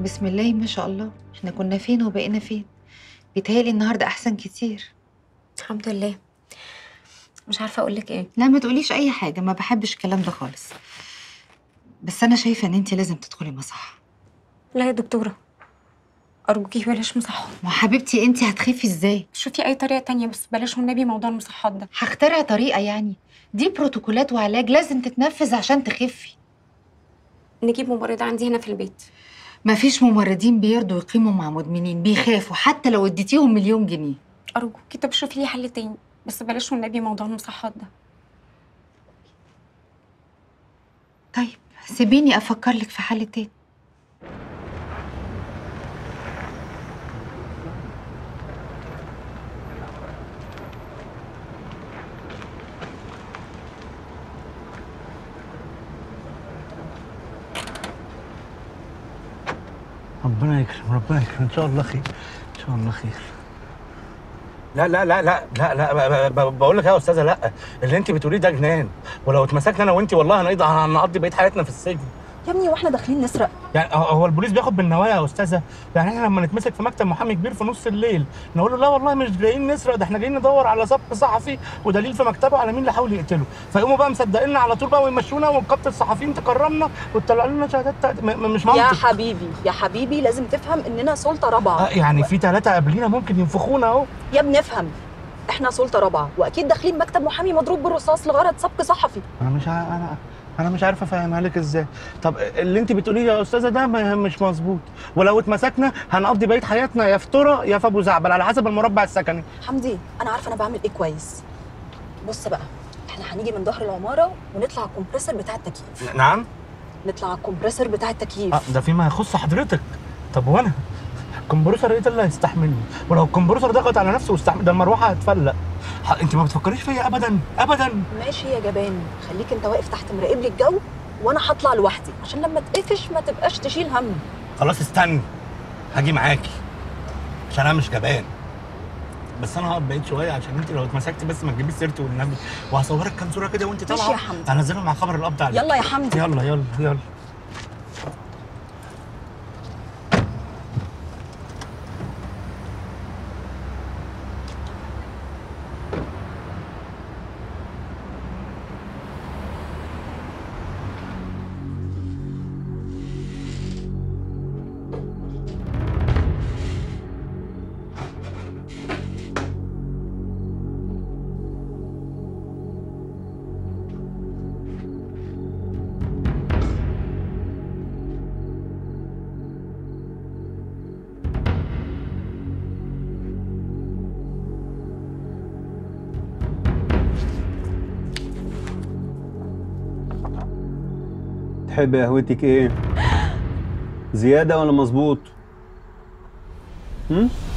بسم الله ما شاء الله احنا كنا فين وبقينا فين بيتهيألي النهارده احسن كتير الحمد لله مش عارفه اقول لك ايه لا ما تقوليش اي حاجه ما بحبش الكلام ده خالص بس انا شايفه ان انت لازم تدخلي مصحه لا يا دكتوره ارجوكي بلاش مصحات ما حبيبتي انت هتخفي ازاي شوفي اي طريقه تانية بس بلاش والنبي موضوع المصحات ده هخترع طريقه يعني دي بروتوكولات وعلاج لازم تتنفذ عشان تخفي نجيب ممرضه عندي هنا في البيت مفيش ممرضين بيرضوا يقيموا مع مدمنين بيخافوا حتى لو اديتيهم مليون جنيه ارجوكي طب شوفي لي حل تاني بس بلاش والنبي موضوع المصحات ده طيب سيبيني افكر لك في حل تاني ربنا يكرم ربنا يكرم ان شاء الله خير ان شاء الله خير لا لا لا لا لا لا ب- ب- بقول لك يا استاذه لا اللي انت بتقوليه ده جنان ولو اتمسكنا انا وانت والله هنقضي هنقضي بقيه حياتنا في السجن يا ابني واحنا داخلين نسرق يعني هو- هو البوليس بياخد بالنوايا يا استاذه يعني احنا لما نتمسك في مكتب محامي كبير في نص الليل نقول له لا والله مش جايين نسرق ده احنا جايين ندور على سبق صحفي ودليل في مكتبه على مين اللي حاول يقتله فيقوموا بقى مصدقيننا على طول بقى ويمشونا ونقابه الصحفيين تكرمنا وتطلع لنا شهادات تق- م- م- مش يا منطق حبيبي يا حبيبي لازم تفهم اننا سلطه رابعه آه، يعني في ثلاثه قبلينا ممكن ينفخونا اهو يا ابني افهم احنا سلطه رابعه واكيد داخلين مكتب محامي مضروب بالرصاص لغرض سبق صحفي انا مش ع... انا انا مش عارف افهمها لك ازاي طب اللي انت بتقوليه يا استاذه ده ما- مش مظبوط ولو اتمسكنا هنقضي بقيه حياتنا يا في ترى يا في ابو زعبل على حسب المربع السكني حمدي انا عارفه انا بعمل ايه كويس بص بقى احنا هنيجي من ظهر العماره ونطلع على الكمبريسور بتاع التكييف نعم نطلع على الكمبريسور بتاع التكييف آه ده فيما يخص حضرتك طب وانا الكمبرسور ايه ده اللي هيستحملني ولو الكمبرسور ضغط على نفسه واستحمل ده المروحه هتفلق ح- انت ما بتفكريش فيا ابدا ابدا ماشي يا جبان خليك انت واقف تحت مراقب لي الجو وانا هطلع لوحدي عشان لما تقفش ما تبقاش تشيل هم خلاص استني هاجي معاكي عشان انا مش جبان بس انا هقعد بعيد شويه عشان انت لو اتمسكتي بس ما تجيبيش سيرتي والنبي وهصورك كام صوره كده وانت ماشي طالعه يا حمدي. هنزلهم مع خبر القبض عليك يلا يا حمدي يلا يلا يلا تحب قهوتك ايه؟ زيادة ولا مظبوط؟ هم؟